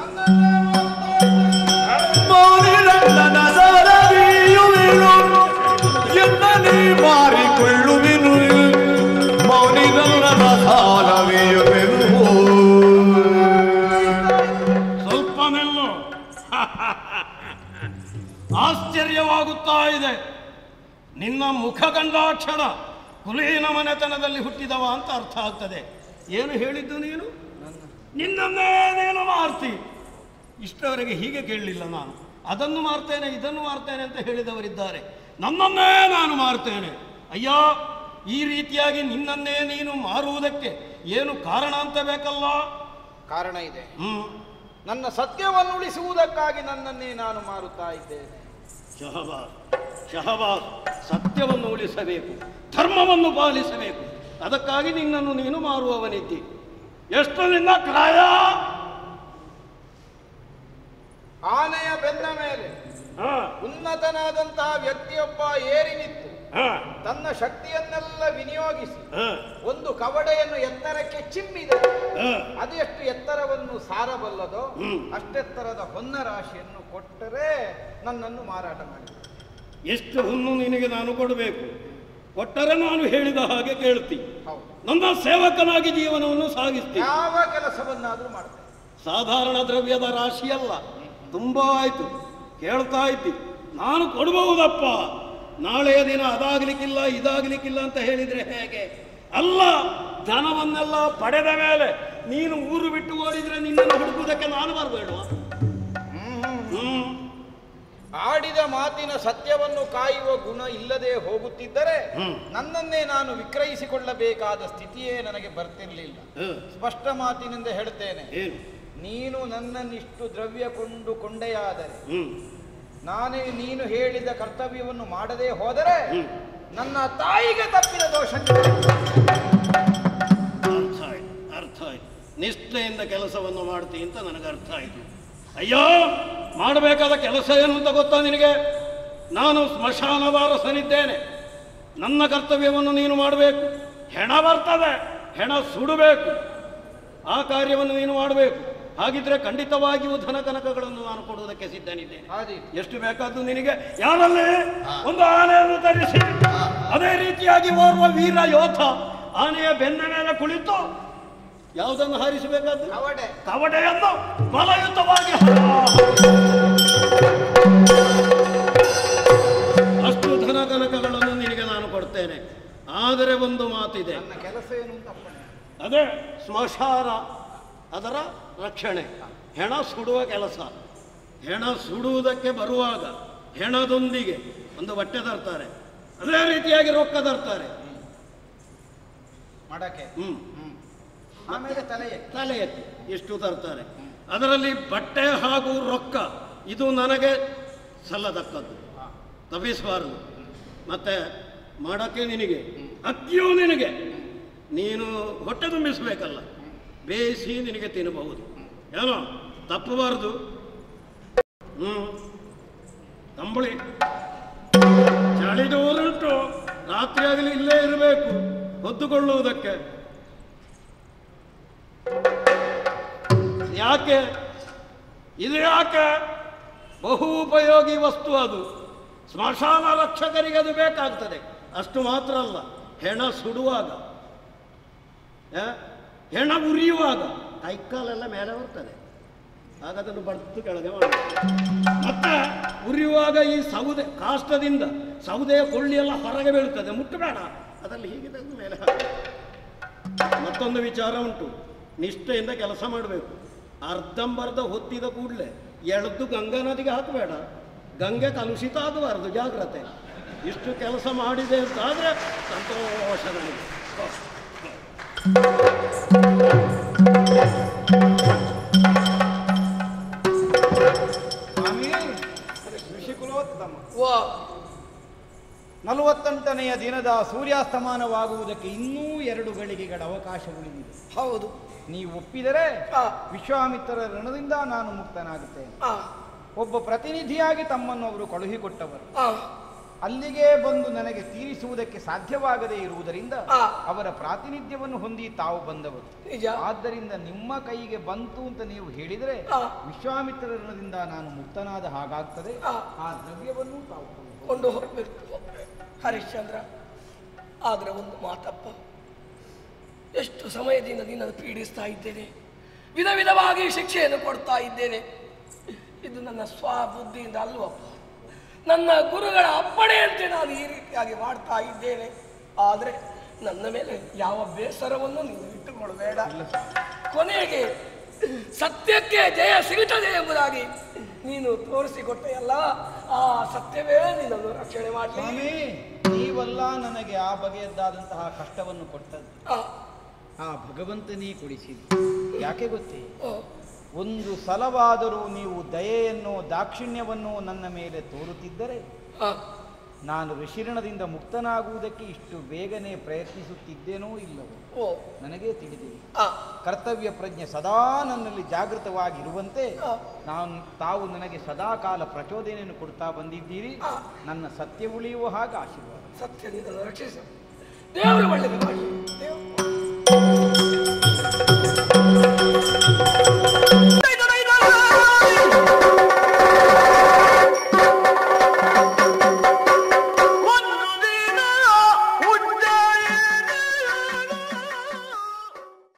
ಮೌನಿರಣ್ಣನ ಸಾರವೀಯುವೆನು ಎನ್ನನೇ ಮಾರಿಕೊಳ್ಳುವೆನು ಮೌನಿರಣ್ಣನ ಸಾರವೀಯುವೆನು ಸ್ವಲ್ಪ ನಿಲ್ಲು ಆಶ್ಚರ್ಯವಾಗುತ್ತಾ ಇದೆ ನಿನ್ನ ಮುಖ ಕಂಡಾಕ್ಷಣ ಕುಲೀನ ಮನೆತನದಲ್ಲಿ ಹುಟ್ಟಿದವ ಅಂತ ಅರ್ಥ ಆಗ್ತದೆ ಏನು ಹೇಳಿದ್ದು ನೀನು ನಿನ್ನನ್ನೇ ನೀನು ಮಾರ್ತಿ ಇಷ್ಟವರೆಗೆ ಹೀಗೆ ಕೇಳಲಿಲ್ಲ ನಾನು ಅದನ್ನು ಮಾರ್ತೇನೆ ಇದನ್ನು ಮಾರ್ತೇನೆ ಅಂತ ಹೇಳಿದವರಿದ್ದಾರೆ ನನ್ನನ್ನೇ ನಾನು ಮಾರ್ತೇನೆ ಅಯ್ಯ ಈ ರೀತಿಯಾಗಿ ನಿನ್ನನ್ನೇ ನೀನು ಮಾರುವುದಕ್ಕೆ ಏನು ಕಾರಣ ಅಂತ ಬೇಕಲ್ಲ ಕಾರಣ ಇದೆ ಹ್ಮ್ ನನ್ನ ಸತ್ಯವನ್ನು ಉಳಿಸುವುದಕ್ಕಾಗಿ ನನ್ನನ್ನೇ ನಾನು ಮಾರುತ್ತಾ ಇದ್ದೇನೆ ಶಹಬಾಸ್ ಶಹಬಾಸ್ ಸತ್ಯವನ್ನು ಉಳಿಸಬೇಕು ಧರ್ಮವನ್ನು ಪಾಲಿಸಬೇಕು ಅದಕ್ಕಾಗಿ ನಿನ್ನನ್ನು ನೀನು ಮಾರುವವನಿದ್ದಿ ಎಷ್ಟು ನಿನ್ನ ಕ್ರಾಯ ಆನೆಯ ಬೆನ್ನ ಮೇಲೆ ಹ, ಉನ್ನತನಾದಂತಹ ವ್ಯಕ್ತಿಯೊಬ್ಬ ಏರಿ ನಿಂತು ಹ, ತನ್ನ ಶಕ್ತಿಯನ್ನೆಲ್ಲ ವಿನಿಯೋಗಿಸಿ ಹ, ಒಂದು ಕವಡೆಯನ್ನು ಎತ್ತರಕ್ಕೆ ಚಿಮ್ಮಿದ ಹ. ಅದೆಷ್ಟು ಎತ್ತರವನ್ನು ಸಾರಬಲ್ಲದೋ ಹ್ಮ್. ಅಷ್ಟೆತ್ತರದ ಹೊನ್ನ ರಾಶಿಯನ್ನು ಕೊಟ್ಟರೆ ನನ್ನನ್ನು ಮಾರಾಟ ಮಾಡಿ ಎಷ್ಟು ಹುಣ್ಣು ನಿನಗೆ ನಾನು ಕೊಡಬೇಕು ಕೊಟ್ಟರೆ ನಾನು ಹೇಳಿದ ಹಾಗೆ ಕೇಳ್ತಿ ಹೌದು ನನ್ನ ಸೇವಕನಾಗಿ ಜೀವನವನ್ನು ಸಾಗಿಸ್ತೀನಿ ಯಾವ ಕೆಲಸವನ್ನಾದ್ರೂ ಮಾಡ್ತೇನೆ ಸಾಧಾರಣ ದ್ರವ್ಯದ ರಾಶಿಯಲ್ಲ ತುಂಬಾ ಆಯ್ತು ಕೇಳ್ತಾ ಇದ್ದಿ ನಾನು ಕೊಡಬಹುದಪ್ಪ ನಾಳೆಯ ದಿನ ಅದಾಗ್ಲಿಕ್ಕಿಲ್ಲ ಇದಾಗ್ಲಿಕ್ಕಿಲ್ಲ ಅಂತ ಹೇಳಿದ್ರೆ ಹೇಗೆ ಅಲ್ಲ ಧನವನ್ನೆಲ್ಲ ಪಡೆದ ಮೇಲೆ ನೀನು ಊರು ಬಿಟ್ಟು ಓಡಿದ್ರೆ ನಿನ್ನನ್ನು ಹುಡುಕುವುದಕ್ಕೆ ನಾನು ಬರಬೇಡುವ ಹ್ಮ್ ಆಡಿದ ಮಾತಿನ ಸತ್ಯವನ್ನು ಕಾಯುವ ಗುಣ ಇಲ್ಲದೆ ಹೋಗುತ್ತಿದ್ದರೆ ಹ್ಮ್. ನನ್ನನ್ನೇ ನಾನು ವಿಕ್ರಯಿಸಿಕೊಳ್ಳಬೇಕಾದ ಸ್ಥಿತಿಯೇ ನನಗೆ ಬರ್ತಿರ್ಲಿಲ್ಲ ಹ, ಸ್ಪಷ್ಟ ಮಾತಿನಿಂದ ಹೇಳ್ತೇನೆ ಏನು ನೀನು ನನ್ನನ್ನಿಷ್ಟು ದ್ರವ್ಯ ಕೊಂಡು ಕೊಂಡೆಯಾದರೆ ಹ್ಮ್ ನಾನೇ ನೀನು ಹೇಳಿದ ಕರ್ತವ್ಯವನ್ನು ಮಾಡದೇ ಹೋದರೆ ಹ್ಮ್. ನನ್ನ ತಾಯಿಗೆ ತಪ್ಪಿದ ದೋಷ ಅರ್ಥ ಆಯ್ತು ಅರ್ಥ ಆಯ್ತು ನಿಷ್ಠೆಯಿಂದ ಕೆಲಸವನ್ನು ಮಾಡ್ತಿ ಅಂತ ನನಗೆ ಅರ್ಥ ಆಯ್ತು ಅಯ್ಯೋ ಮಾಡಬೇಕಾದ ಕೆಲಸ ಏನು ಅಂತ ಗೊತ್ತಾ ನಿನಗೆ ನಾನು ಸ್ಮಶಾನ ವಾರಸನಿದ್ದೇನೆ ನನ್ನ ಕರ್ತವ್ಯವನ್ನು ನೀನು ಮಾಡಬೇಕು ಹೆಣ ಬರ್ತದೆ ಹೆಣ ಸುಡಬೇಕು ಆ ಕಾರ್ಯವನ್ನು ನೀನು ಮಾಡಬೇಕು ಹಾಗಿದ್ರೆ ಖಂಡಿತವಾಗಿಯೂ ಧನ ಕನಕಗಳನ್ನು ನಾನು ಕೊಡುವುದಕ್ಕೆ ಸಿದ್ಧನಿದ್ದೇನೆ ಆದೀತು ಎಷ್ಟು ಬೇಕಾದ್ದು ನಿನಗೆ ಯಾರಲ್ಲಿ ಒಂದು ಆನೆಯನ್ನು ತರಿಸಿ ಅದೇ ರೀತಿಯಾಗಿ ಓರ್ವ ವೀರ ಯೋಧ ಆನೆಯ ಬೆನ್ನ ಮೇಲೆ ಕುಳಿತು ಯಾವುದನ್ನು ಹಾರಿಸಬೇಕಾದ್ದು ಕವಡೆ ಕವಡೆಯನ್ನು ಬಲಯುತವಾಗಿ ಅಷ್ಟು ಧನ ಕನಕಗಳನ್ನು ನಿನಗೆ ನಾನು ಕೊಡ್ತೇನೆ ಆದರೆ ಒಂದು ಮಾತಿದೆ ನನ್ನ ಕೆಲಸ ಏನು ಅಂತ ಅಪ್ಪಣೆ ಅದೇ ಸ್ಮಶಾನ ಅದರ ರಕ್ಷಣೆ ಹೆಣ ಸುಡುವ ಕೆಲಸ ಹೆಣ ಸುಡುವುದಕ್ಕೆ ಬರುವಾಗ ಹೆಣದೊಂದಿಗೆ ಒಂದು ಬಟ್ಟೆ ತರ್ತಾರೆ ಅದೇ ರೀತಿಯಾಗಿ ರೊಕ್ಕ ತರ್ತಾರೆ ಮಾಡಕ್ಕೆ ಹ್ಮ್ ಹ್ಮ್ ಆಮೇಲೆ ತಲೆ ಎತ್ತಿ. ತಲೆ ಎತ್ತಿ ಇಷ್ಟು ತರ್ತಾರೆ ಅದರಲ್ಲಿ ಬಟ್ಟೆ ಹಾಗೂ ರೊಕ್ಕ ಇದು ನನಗೆ ಸಲ್ಲತಕ್ಕದ್ದು ತಪ್ಪಿಸಬಾರದು ಮತ್ತೆ ಮಾಡಕ್ಕೆ ನಿನಗೆ ಅಕ್ಕಿಯೂ ನಿನಗೆ ನೀನು ಹೊಟ್ಟೆ ತುಂಬಿಸಬೇಕಲ್ಲ ಬೇಯಿಸಿ ನಿನಗೆ ತಿನ್ನಬಹುದು ಏನೋ ತಪ್ಪಬಾರದು ಹ್ಞೂ ಕಂಬಳಿ ಚಳಿ ಜೋರುಂಟು ರಾತ್ರಿ ಆಗಲಿ ಇಲ್ಲೇ ಇರಬೇಕು ಹೊದ್ದುಕೊಳ್ಳುವುದಕ್ಕೆ ಯಾಕೆ ಇದು ಯಾಕೆ ಬಹು ಉಪಯೋಗಿ ವಸ್ತು ಅದು ಸ್ಮಶಾನ ರಕ್ಷಕರಿಗೆ ಅದು ಬೇಕಾಗ್ತದೆ ಅಷ್ಟು ಮಾತ್ರ ಅಲ್ಲ ಹೆಣ ಸುಡುವಾಗ ಆ, ಹೆಣ ಉರಿಯುವಾಗ ಕೈಕಾಲೆಲ್ಲ ಮೇಲೆ ಬರ್ತದೆ ಆಗ ಅದನ್ನು ಬಡ್ದು ಕೆಳಗೆ ಮಾಡಬೇಕು ಮತ್ತೆ ಉರಿಯುವಾಗ ಈ ಸೌದೆ ಕಾಷ್ಟದಿಂದ ಸೌದೆಯ ಕೊಳ್ಳಿ ಎಲ್ಲ ಹೊರಗೆ ಬೀಳ್ತದೆ ಮುಟ್ಟಬೇಡ ಅದರಲ್ಲಿ ಹೀಗೆ ತೆಗೆದು ಮೇಲೆ ಹಾಕು. ಮತ್ತೊಂದು ವಿಚಾರ ಉಂಟು ನಿಷ್ಠೆಯಿಂದ ಕೆಲಸ ಮಾಡಬೇಕು ಅರ್ಧಂಬರ್ಧ ಹೊತ್ತಿದ ಕೂಡಲೇ ಎಳೆದು ಗಂಗಾ ನದಿಗೆ ಹಾಕಬೇಡ ಗಂಗೆ ಕಲುಷಿತ ಆಗಬಾರದು ಜಾಗ್ರತೆ ಇಷ್ಟು ಕೆಲಸ ಮಾಡಿದೆ ಅಂತ ಆದರೆ ಸಂತೋಷ ನನಗೆ ಹೋ, ಹೋ. ಸ್ವಾಮಿ ಋಷಿಕುಲೋತ್ತಮ ನಲವತ್ತೆಂಟನೆಯ ದಿನದ ಸೂರ್ಯಾಸ್ತಮಾನವಾಗುವುದಕ್ಕೆ ಇನ್ನೂ ಎರಡು ಗಳಿಗೆಗಳ ಅವಕಾಶ ಉಳಿದಿದೆ ಹೌದು ನೀವು ಒಪ್ಪಿದರೆ ಆ, ವಿಶ್ವಾಮಿತ್ರರ ಋಣದಿಂದ ನಾನು ಮುಕ್ತನಾಗುತ್ತೇನೆ ಆ, ಒಬ್ಬ ಪ್ರತಿನಿಧಿಯಾಗಿ ತಮ್ಮನ್ನು ಅವರು ಕಳುಹಿಕೊಟ್ಟವರು ಆ, ಅಲ್ಲಿಗೆ ಬಂದು ನನಗೆ ತೀರಿಸುವುದಕ್ಕೆ ಸಾಧ್ಯವಾಗದೇ ಇರುವುದರಿಂದ ಆ. ಅವರ ಪ್ರಾತಿನಿಧ್ಯವನ್ನು ಹೊಂದಿ ತಾವು ಬಂದವರು ನಿಜ ಆದ್ದರಿಂದ ನಿಮ್ಮ ಕೈಗೆ ಬಂತು ಅಂತ ನೀವು ಹೇಳಿದರೆ ಆ. ವಿಶ್ವಾಮಿತ್ರರಿಂದ ನಾನು ಮುಕ್ತನಾದ ಹಾಗಾಗ್ತದೆ ಆ. ಆ ದ್ರವ್ಯವನ್ನು ತಾವು ಕೊಂಡು ಕೊಂಡು ಹೋಗಬೇಕು ಹರಿಶ್ಚಂದ್ರ ಆದರೆ ಒಂದು ಮಾತಪ್ಪ ಎಷ್ಟು ಸಮಯದಿಂದ ನಿನ್ನನ್ನು ಪೀಡಿಸ್ತಾ ಇದ್ದೇನೆ ವಿಧ ವಿಧವಾಗಿ ಶಿಕ್ಷೆಯನ್ನು ಕೊಡ್ತಾ ಇದ್ದೇನೆ ಇದು ನನ್ನ ಸ್ವಬುದ್ಧಿಯಿಂದ ಅಲ್ವಪ್ಪ ನನ್ನ ಗುರುಗಳ ಅಪ್ಪಣೆಯಂತೆ ನಾನು ಈ ರೀತಿಯಾಗಿ ಮಾಡ್ತಾ ಇದ್ದೇನೆ ಆದರೆ ನನ್ನ ಮೇಲೆ ಯಾವ ಬೇಸರವನ್ನು ನೀನು ಇಟ್ಟುಕೊಳ್ಬೇಡ ಕೊನೆಗೆ ಸತ್ಯಕ್ಕೆ ಜಯ ಸಿಗುತ್ತದೆ ಎಂಬುದಾಗಿ ನೀನು ತೋರಿಸಿಕೊಟ್ಟೆಯಲ್ಲ ಆ ಸತ್ಯವೇ ನಿನ್ನನ್ನು ರಕ್ಷಣೆ ಮಾಡಲಿ ಸ್ವಾಮಿ ನೀವಲ್ಲ ನನಗೆ ಆ ಬಗೆಯದ್ದಾದಂತಹ ಕಷ್ಟವನ್ನು ಕೊಟ್ಟದ್ದು ಆ, ಆ ಭಗವಂತನೇ ಕೊಡಿಸಿದ್ದು ಯಾಕೆ ಗೊತ್ತೇ ಆ, ಒಂದು ಸಲವಾದರೂ ನೀವು ದಯೆಯನ್ನು ದಾಕ್ಷಿಣ್ಯವನ್ನು ನನ್ನ ಮೇಲೆ ತೋರುತ್ತಿದ್ದರೆ ಆ, ನಾನು ಋಷಿರಣದಿಂದ ಮುಕ್ತನಾಗುವುದಕ್ಕೆ ಇಷ್ಟು ಬೇಗನೆ ಪ್ರಯತ್ನಿಸುತ್ತಿದ್ದೇನೋ ಇಲ್ಲವೋ ಓ ನನಗೇ ತಿಳಿದಿದೆ ಆ, ಕರ್ತವ್ಯ ಪ್ರಜ್ಞೆ ಸದಾ ನನ್ನಲ್ಲಿ ಜಾಗೃತವಾಗಿರುವಂತೆ ಆ. ನಾನು ತಾವು ನನಗೆ ಸದಾ ಕಾಲ ಪ್ರಚೋದನೆಯನ್ನು ಕೊಡ್ತಾ ಬಂದಿದ್ದೀರಿ ಆ. ನನ್ನ ಸತ್ಯ ಉಳಿಯುವ ಹಾಗೆ ಆಶೀರ್ವಾದ ಸತ್ಯ ನಿನ್ನನ್ನು ರಕ್ಷಿಸು ದೇವರು ಒಳ್ಳೆಯದು ಮಾಡಿ ದೇವರು